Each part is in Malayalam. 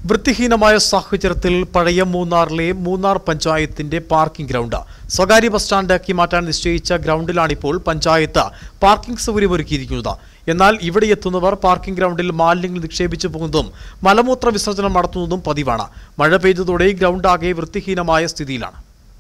വൃത്തിഹീനമായ സാഹചര്യത്തിൽ പഴയ മൂന്നാറിലെ മൂന്നാർ പഞ്ചായത്തിന്റെ പാർക്കിംഗ് ഗ്രൗണ്ട് സ്വകാര്യ ബസ് സ്റ്റാൻഡാക്കി മാറ്റാൻ നിശ്ചയിച്ച ഗ്രൗണ്ടിലാണിപ്പോൾ പഞ്ചായത്ത് പാർക്കിംഗ് സൗകര്യമൊരുക്കിയിരിക്കുന്നത് എന്നാൽ ഇവിടെ എത്തുന്നവർ പാർക്കിംഗ് ഗ്രൗണ്ടിൽ മാലിന്യങ്ങൾ നിക്ഷേപിച്ചു പോകുന്നതും മലമൂത്ര വിസർജനം നടത്തുന്നതും പതിവാണ് മഴ പെയ്തതോടെ ഗ്രൗണ്ട് ആകെ വൃത്തിഹീനമായ സ്ഥിതിയിലാണ്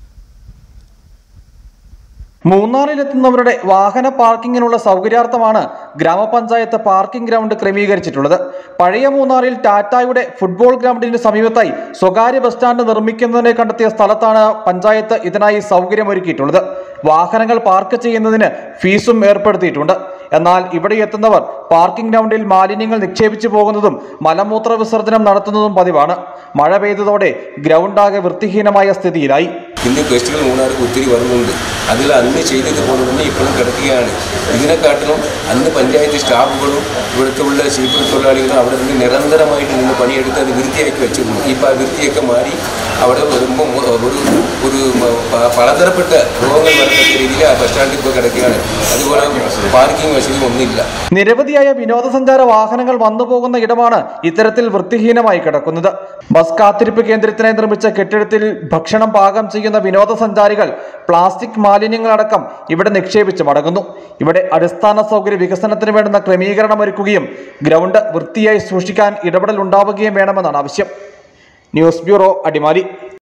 മൂന്നാറിലെത്തുന്നവരുടെ വാഹന പാർക്കിങ്ങിനുള്ള സൗകര്യാർത്ഥമാണ് ഗ്രാമപഞ്ചായത്ത് പാർക്കിംഗ് ഗ്രൗണ്ട് ക്രമീകരിച്ചിട്ടുള്ളത് പഴയ മൂന്നാറിൽ ടാറ്റായുടെ ഫുട്ബോൾ ഗ്രൗണ്ടിന് സമീപത്തായി സ്വകാര്യ ബസ് സ്റ്റാൻഡ് നിർമ്മിക്കുന്നതിനെ കണ്ടെത്തിയ സ്ഥലത്താണ് പഞ്ചായത്ത് ഇതിനായി സൗകര്യമൊരുക്കിയിട്ടുള്ളത് വാഹനങ്ങൾ പാർക്ക് ചെയ്യുന്നതിന് ഫീസും ഏർപ്പെടുത്തിയിട്ടുണ്ട് എന്നാൽ ഇവിടെ എത്തുന്നവർ പാർക്കിംഗ് ഗ്രൗണ്ടിൽ മാലിന്യങ്ങൾ നിക്ഷേപിച്ചു പോകുന്നതും മലമൂത്ര വിസർജനം നടത്തുന്നതും പതിവാണ് മഴ പെയ്തതോടെ ഗ്രൗണ്ടാകെ വൃത്തിഹീനമായ സ്ഥിതിയിലായി ഇന്ന് ഗസ്റ്റുകൾ മൂന്നാർക്ക് ഒത്തിരി വരുന്നുണ്ട് അതിൽ അന്ന് ചെയ്തതുപോലെ തന്നെ ഇപ്പോഴും കിടക്കുകയാണ് ഇതിനെക്കാട്ടിലും അന്ന് പഞ്ചായത്ത് സ്റ്റാഫുകളും ഇവിടുത്തെ ഉള്ള ശില്പ തൊഴിലാളികളും അവിടെ നിന്ന് നിരന്തരമായിട്ട് നിന്ന് പണിയെടുത്ത് അത് വൃത്തിയാക്കി വെച്ചിരുന്നു ഇപ്പോൾ ആ വൃത്തിയൊക്കെ മാറി അവിടെ വരുമ്പോൾ ഒരു ഒരു പ- പലതരപ്പെട്ട രോഗങ്ങൾ വരത്തക്ക രീതിയിൽ ആ ബസ് സ്റ്റാൻഡിൽ ഇപ്പോൾ കിടക്കുകയാണ് അതുപോലെ പാർക്കിംഗ് വശതി ഒന്നുമില്ല നിരവധിയായ വിനോദസഞ്ചാര വാഹനങ്ങൾ വന്നു പോകുന്ന ഇടമാണ് ഇത്തരത്തിൽ വൃത്തിഹീനമായി കിടക്കുന്നത് ബസ് കാത്തിരിപ്പ് കേന്ദ്രത്തിനായി നിർമ്മിച്ച കെട്ടിടത്തിൽ ഭക്ഷണം പാകം ചെയ്യുന്ന വിനോദസഞ്ചാരികൾ പ്ലാസ്റ്റിക് മാലിന്യങ്ങളടക്കം ഇവിടെ നിക്ഷേപിച്ച് മടങ്ങുന്നു ഇവിടെ അടിസ്ഥാന സൗകര്യ വികസനത്തിന് വേണ്ടുന്ന ക്രമീകരണം ഒരുക്കുകയും ഗ്രൗണ്ട് വൃത്തിയായി സൂക്ഷിക്കാൻ ഇടപെടൽ ഉണ്ടാവുകയും വേണമെന്നാണ് ആവശ്യം ന്യൂസ് ബ്യൂറോ അടിമാലി